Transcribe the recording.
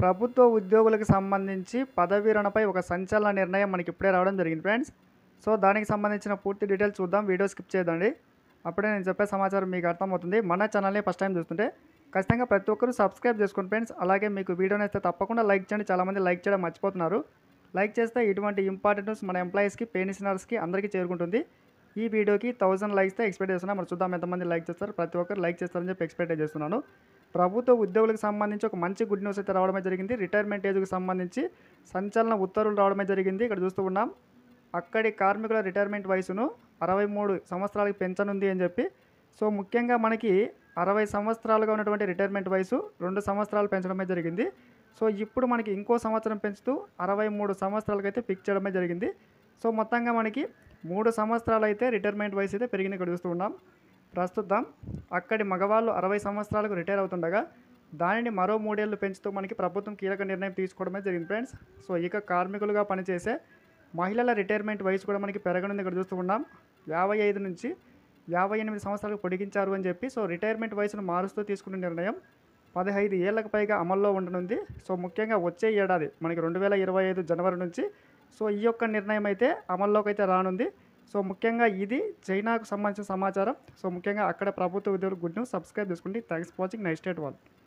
ప్రభుత్వ ఉద్యోగులకు సంబంధించి పదవీ విరమణపై ఒక సంచలన నిర్ణయం మనకి ఇప్పుడే రావడం జరిగింది ఫ్రెండ్స్ సో దానికి సంబంధించిన పూర్తి డీటెయిల్స్ చూద్దాం వీడియో స్కిప్ చేయదండి అప్పుడే నేను చెప్పే సమాచారం మీకు అర్థమవుతుంది మన ఛానల్ని ఫస్ట్ టైం చూస్తుంటే ఖచ్చితంగా ప్రతి ఒక్కరూ సబ్స్క్రైబ్ చేసుకోండి ఫ్రెండ్స్ అలాగే మీకు వీడియో నచ్చితే తప్పకుండా లైక్ చేయండి చాలామంది లైక్ చేయడం మర్చిపోతున్నారు లైక్ చేస్తే ఇటువంటి ఇంపార్టెంట్ న్యూస్ మన ఎంప్లాయీస్కి పెన్షనర్స్కి అందరికీ చేరుకుంటుంది ఈ వీడియోకి థౌసండ్ లైక్స్ ఎక్స్పెక్ట్ చేస్తున్నాను మరి చూద్దాం ఎంతమంది లైక్ చేస్తారు ప్రతి ఒక్కరు లైక్ చేస్తారని చెప్పి ఎక్స్పెక్ట్ చేస్తున్నాను ప్రభుత్వ ఉద్యోగులకు సంబంధించి ఒక మంచి గుడ్ న్యూస్ అయితే రావడమే జరిగింది రిటైర్మెంట్ ఏజ్కి సంబంధించి సంచలన ఉత్తర్వులు రావడమే జరిగింది ఇక్కడ చూస్తూ ఉన్నాం అక్కడి కార్మికుల రిటైర్మెంట్ వయసును అరవై మూడు సంవత్సరాలకు పెంచనుంది అని చెప్పి సో ముఖ్యంగా మనకి అరవై సంవత్సరాలుగా ఉన్నటువంటి రిటైర్మెంట్ వయసు రెండు సంవత్సరాలు పెంచడమే జరిగింది సో ఇప్పుడు మనకి ఇంకో సంవత్సరం పెంచుతూ అరవై మూడు సంవత్సరాలకి అయితే ఫిక్స్ చేయడమే జరిగింది సో మొత్తంగా మనకి మూడు సంవత్సరాలు అయితే రిటైర్మెంట్ వయసు అయితే పెరిగింది ఇక్కడ చూస్తూ ఉన్నాం ప్రస్తుతం అక్కడి మగవాళ్ళు అరవై సంవత్సరాలకు రిటైర్ అవుతుండగా దానిని మరో మూడేళ్లు పెంచుతూ మనకి ప్రభుత్వం కీలక నిర్ణయం తీసుకోవడమే జరిగింది ఫ్రెండ్స్ సో ఇక కార్మికులుగా పనిచేసే మహిళల రిటైర్మెంట్ వయసు కూడా మనకి పెరగనుంది ఇక్కడ చూస్తూ ఉన్నాం యాభై ఐదు నుంచి యాభై ఎనిమిది సంవత్సరాలకు పొడిగించారు అని చెప్పి సో రిటైర్మెంట్ వయసును మారుస్తూ తీసుకున్న నిర్ణయం పదహైదు ఏళ్లకు పైగా అమల్లో ఉండనుంది సో ముఖ్యంగా వచ్చే ఏడాది మనకి రెండు వేల ఇరవై ఐదు జనవరి నుంచి సో ఈ యొక్క నిర్ణయం అయితే అమల్లోకి అయితే రానుంది సో ముఖ్యంగా ఇది చైనాకు సంబంధించిన సమాచారం సో ముఖ్యంగా అక్కడ ప్రభుత్వ ఉద్యోగులు గుడ్ న్యూస్ సబ్స్క్రైబ్ చేసుకోండి thanks for watching next date వాళ్ళు